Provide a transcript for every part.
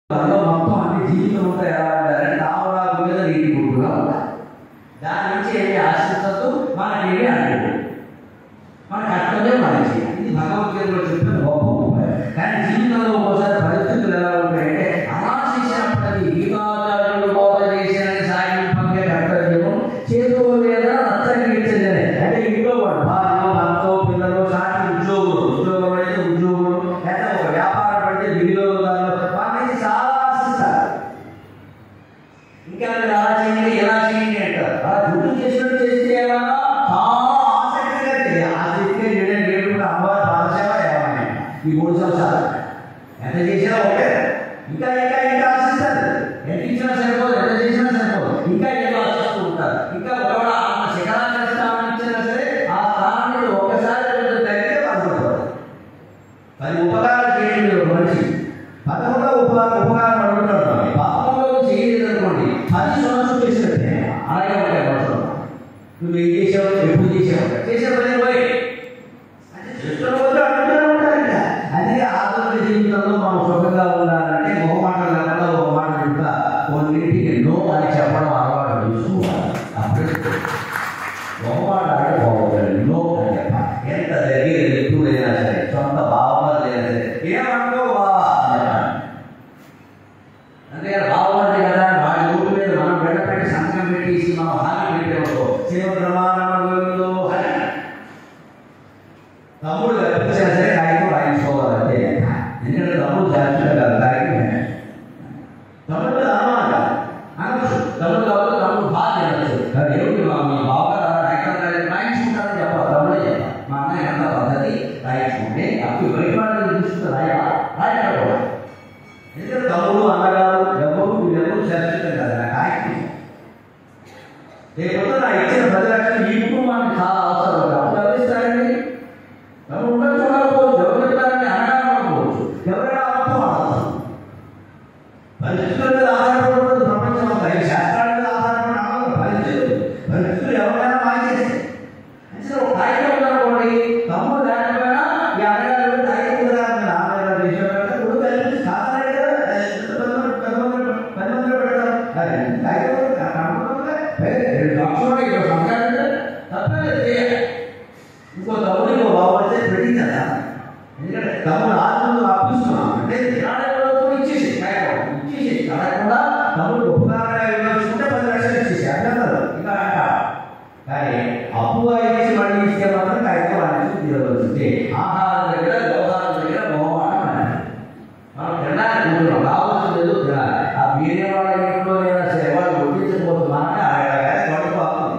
దానిలో మొత్తం అన్ని జీవితం ఉంటాయి ఎలా ఉంటారంటే తామరాకు మీద నీటి గుట్టుగా ఉంటాయి దాని నుంచి ఏమి ఆశించద్దు మనకి ఏమి అనుకోదు మన కర్తవ్యం మనం చేయాలి ఇది భగవద్గీతలో చెప్పిన గొప్ప ఉపాయం కానీ జీవితంలో ఒకసారి పరిస్థితులు ఎలా ఉంటాయంటే అలా చేసినప్పటికీ గీతాచార్యులు బోధ చేసిన సాగింపంగా కర్తవ్యము చేతుల మీద నచ్చగించలేదే అంటే ఇంట్లో వాడు భార్య భర్త పిల్లలు సాటి ఉద్యోగులు ఉద్యోగం అయితే ఉద్యోగులు లేదా ఒక వ్యాపారం పెడితే వినియోగదారులు వాళ్ళని చాలా ఆశిస్తారు ఇంకా మీరు అలా చేయండి ఇలా చేయండి అంటారు అలా గుర్తు చేసినట్టు చేస్తే ఏమన్నా చాలా ఆసక్తిగా చేయాలి ఆసక్తిగా చేయడం లేకుండా అమ్మవారి పాదసేవ ఏమన్నా ఈ మూడు సంవత్సరాలు ఎంత చేసినా ఒకే ఇంకా ఇంకా ఇంకా ఆశిస్తారు ఎంత ఇచ్చినా సరిపోదు ఎంత చేసినా సరిపోదు ఇంకా ఏదో ఆశిస్తూ ఉంటారు ఇంకా ఒకవేళ ఆ శిఖరాగ్ర స్థానం ఇచ్చినా సరే ఆ స్థానం నుండి ఒక్కసారి కొంచెం తగ్గితే బాధపడతారు పది ఉపకారాలు చేయండి ఒక మనిషి పదకొండో ఉపకారం ఉపకారం అడుగుతున్నాడు పదకొండో చేయలేదు అనుకోండి పది సంవత్సరం చేసినట్టే అలాగే ఉంటాయి మనసులో నువ్వు ఏం చేసావు ఎప్పుడు చేసావు చేసే పని పోయి అంటే చేస్తున్న రోజు అడుగుతూనే ఉంటారు ఇంకా అందుకే ఆధునిక జీవితంలో మనం సుఖంగా ఉండాలంటే మొహమాట లేకుండా ఒక మాట చెప్తా కొన్నింటికి నో అని చెప్పడం అలవాటు చూసుకోవాలి అప్పుడే మొహమాట అంటే బాగుంటుంది నో అని చెప్పాలి ఎంత జరిగే ఎప్పుడైనా సరే సొంత భావన లేదా సరే ఏమనుకో బావా అని చెప్పాలి అంతే బాగుంది కదా వాడి ఊరి మీద మనం వెళ్ళపెట్టి సంతకం పెట్టేసి మనం హాని పెట్టేవాడు శివ ప్రమాణంలో హరి తమ్ముడు కనిపించినా సరే కాగితం రాయించుకోవాలంటే ఎందుకంటే తమ్ముడు జాగ్రత్తగా కాదు కాగితం తమ్ముడు మీద అనుమానం కాదు అనొచ్చు తమ్ముడు కాదు తమ్ముడు బాగా అనొచ్చు కానీ ఏమిటి మా మీ బావగారు ఎక్కడ రాయించుకుంటారని చెప్పాలి తమ్ముడే చెప్పాలి మా అన్నయ్య ఎంత పద్ధతి రాయించుకుంటే అప్పుడు వైపాడు చూసుకుంటే రాయాలా రాయకపోవాలి ఎందుకంటే తమ్ముడు అన్నగారు ఎవరు వీళ్ళెవరు శాశ్వతం కాదు నాకు కాగితం లేకపోతే నా ఇచ్చిన పది లక్షలు ఈ కుటుంబానికి చాలా అవసరం కాబట్టి అందిస్తారండి తమ్ముడు ఉండొచ్చు ఉండకపోవచ్చు ఎవరు చెప్తారని అనగానకపోవచ్చు ఎవరైనా అబద్ధం ఆడతారు పరిస్థితుల మీద ఆధారపడకూడదు ప్రపంచం అంతా ఈ శాస్త్రాల మీద ఆధారపడి ఆడదు పరిస్థితులు పరిస్థితులు ఎవరైనా మార్చేస్తాయి అంటే ఒక కాగితం ఉందనుకోండి తమ్ముడు లేకపోయినా ఈ అన్నగారు కూడా కాగితం ఉందా అని నాన్నగారు చేసేవాళ్ళు ఇప్పుడు కలిపి సాధారణంగా పది మంది పది మంది పెడతారు అది కాగితం కనపడుతుందా రెండు లక్షలు ఇరవై సంవత్సరాలు తప్పలేదు చేయాలి ఇంకో తమ్ముడు ఇంకో బాగుపడితే పెట్టిందా ఎందుకంటే తమ్ముడు ఆత్మను అప్పిస్తున్నాం అంటే దినాలలో ఇచ్చేసి కాగితం ఇచ్చేసి కాకుండా తమ్ముడు ఉపకారంగా ఇవ్వాల్సుకుంటే పది లక్షలు ఇచ్చేసి అంటారు ఇంకా అంటారు కానీ అప్పుగా ఇచ్చి మళ్ళీ ఇస్తే మాత్రం కాగితం వాళ్ళకి తీరవలసిందే ఆహారం దగ్గర వ్యవహారం దగ్గర మొహమాటం అనేది మనం తినడానికి కూర్చున్నాం కావాల్సింది ఏదో తినాలి ఆ వేరే వాళ్ళ ఇంట్లో అయినా సరే వాళ్ళు వడ్డించకపోతున్నామంటే ఆయన పడిపోతుంది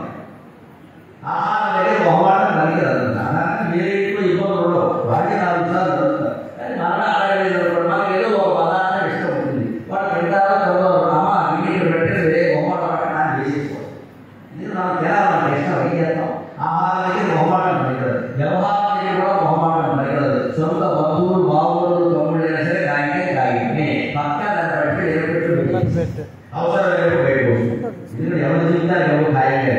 ఆహారం దగ్గర మొహమాటం కలిగి అలాగే వేరే ఇంట్లో ఇబ్బందులు ఉండవు వాడికి నాలుగు సార్లు దొరుకుతారు కానీ మన అడగలేదు అనుకోండి మనకి ఏదో ఒక పదార్థం ఇష్టం ఉంటుంది వాడు తింటారో చదవరు అమ్మ వీటికి పెట్టి వేరే మొహమాట పట్టడానికి చేసేసుకోవాలి ఎందుకంటే మనం తినాలంటే ఇష్టం ఏం చేస్తాం ఆహారం దగ్గర మొహమాటం పనికిరాదు వ్యవహారం దగ్గర కూడా మొహమాటం పనికిరాదు సొంత బంధువులు బాబులు తమ్ముడైనా సరే కాయనే కాయనే పక్క దాన్ని బట్టి ఏర్పెట్టు అవసరం లేకపోతే బయటకు వస్తుంది ఎందుకంటే ఎవరి జీవితానికి ఎవరు ఖాయంగా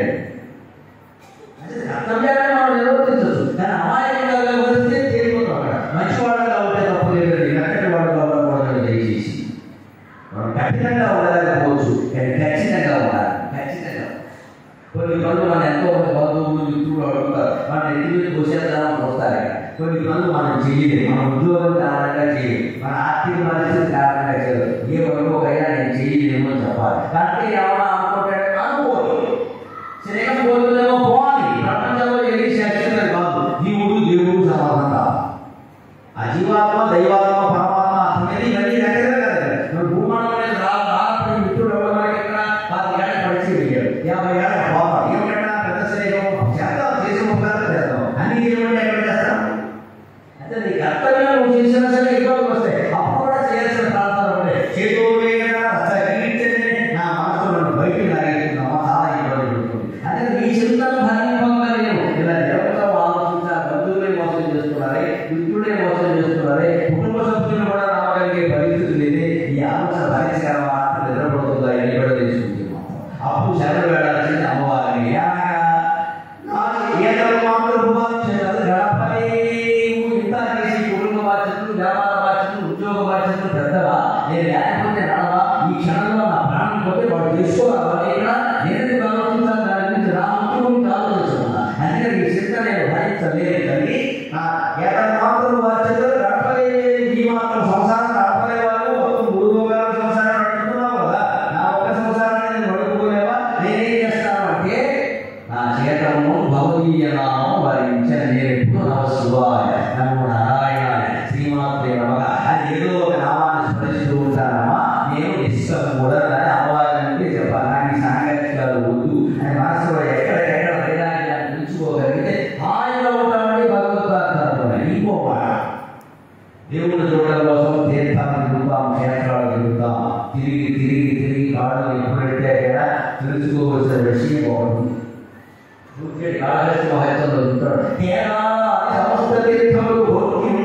అంటే కర్తవ్యాన్ని మనం నిర్వర్తించవచ్చు కానీ అమాయకంగా వ్యవహరిస్తే తేలిపోతాం అక్కడ మంచివాడుగా ఉంటే తప్పు లేదు కట్టటి వాడుగా ఉండకూడదు దయచేసి మనం కఠినంగా ఉండలేకపోవచ్చు కానీ ఖచ్చితంగా ఉండాలి ఖచ్చితంగా కొన్ని పనులు మన ఎంతో మంది బంధువులు మిత్రులు అడుగుతారు మన ఎన్ని మీద పోసేద్దామని వస్తారు కొన్ని పనులు మనం చేయలేదు మన ఉద్యోగం కారణంగా చేయలేదు మన ఆర్థిక పరిస్థితి కారణంగా చేయలేదు ఏ వరకుకైనా నేను చేయలేము అని చెప్పాలి కాబట్టి ఎవరైనా అనుకుంటాడు అనుకోదు శరీరం పోతుందేమో పోవాలి ప్రపంచంలో ఏది శాశ్వతం కాదు జీవుడు దేవుడు సమానం కాదు ఆ జీవాత్మ దైవాత్మ పరమాత్మ అనేది ఇవన్నీ దగ్గర కదా ఇప్పుడు భూమానం మీద రా రాత్రి మిత్రుడు ఎవరు మనకి ఎక్కడ పది ఏళ్ళ పరిచయం అయ్యాడు యాభై ఏళ్ళ పోతాం ఏమిటన్నా పెద్ద శరీరం చేద్దాం చేసి ఉపకారం చేద్దాం అన్ని ఏమంటే ఎక్కడ చేస్తాం అంటే నీ కర్తవ్యం నువ్వు చేసినా సరే ఇబ్బందులు వస్తాయి అప్పుడు కూడా చేయాల్సిన ప్రాంతాలు ఉంటాయి చేతులు వేయగా రస కీర్తనే నా మనసులో తిరిగి తిరిగి తిరిగి కాళ్ళు ఎప్పుడంటే అక్కడ తెలుసుకోవలసిన విషయం ఒకటి పూర్తి కాళహస్తి మహత్వం చదువుతాడు తేనా సమస్త తీర్థములు భోగ్యం